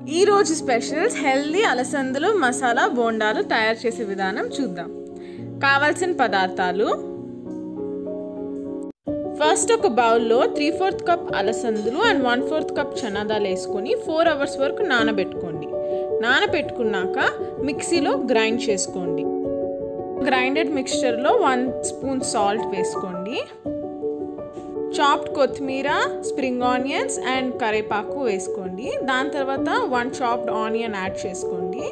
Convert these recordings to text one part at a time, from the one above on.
ఈరోజు specials healthy అలసందలు మసాలా బోండాలు తయారు చేసే విధానం చూద్దాం కావాల్సిన పదార్థాలు ఫస్ట్ ఒక బౌల్లో త్రీ ఫోర్త్ కప్ అలసందలు అండ్ వన్ ఫోర్త్ కప్ చనాదాలు వేసుకొని ఫోర్ అవర్స్ వరకు నానబెట్టుకోండి నానబెట్టుకున్నాక మిక్సీలో గ్రైండ్ చేసుకోండి గ్రైండెడ్ మిక్స్చర్లో వన్ స్పూన్ సాల్ట్ వేసుకోండి చాప్డ్ కొత్తిమీర స్ప్రింగ్ ఆనియన్స్ అండ్ కరేపాకు వేసుకోండి దాని తర్వాత వన్ చాప్డ్ ఆనియన్ యాడ్ చేసుకోండి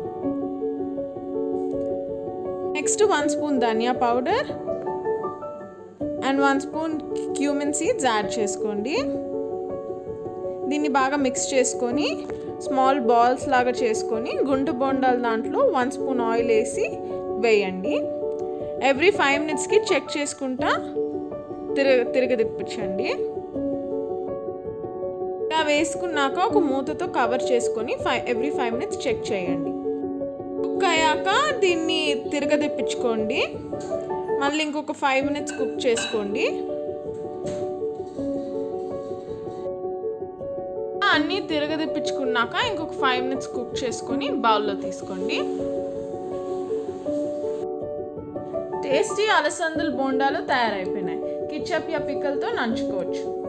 నెక్స్ట్ వన్ స్పూన్ ధనియా powder and one spoon cumin seeds add చేసుకోండి దీన్ని బాగా మిక్స్ చేసుకొని స్మాల్ బాల్స్ లాగా చేసుకొని గుంట బొండాల దాంట్లో వన్ స్పూన్ ఆయిల్ వేసి వేయండి ఎవ్రీ ఫైవ్ మినిట్స్కి చెక్ చేసుకుంటా తిరగ తిరగదిప్పించండి ఇలా వేసుకున్నాక ఒక మూతతో కవర్ చేసుకొని five every five minutes check చేయండి కుక్ అయ్యాక దీన్ని తిరగదిప్పించుకోండి మళ్ళీ ఇంకొక ఫైవ్ మినిట్స్ కుక్ చేసుకోండి అన్నీ తిరగదిప్పించుకున్నాక ఇంకొక ఫైవ్ మినిట్స్ కుక్ చేసుకొని బౌల్లో తీసుకోండి టేస్టీ అలసందలు బోండాలు తయారైపోయినాయి కిచప్ యా పిక్కలతో నంచుకోవచ్చు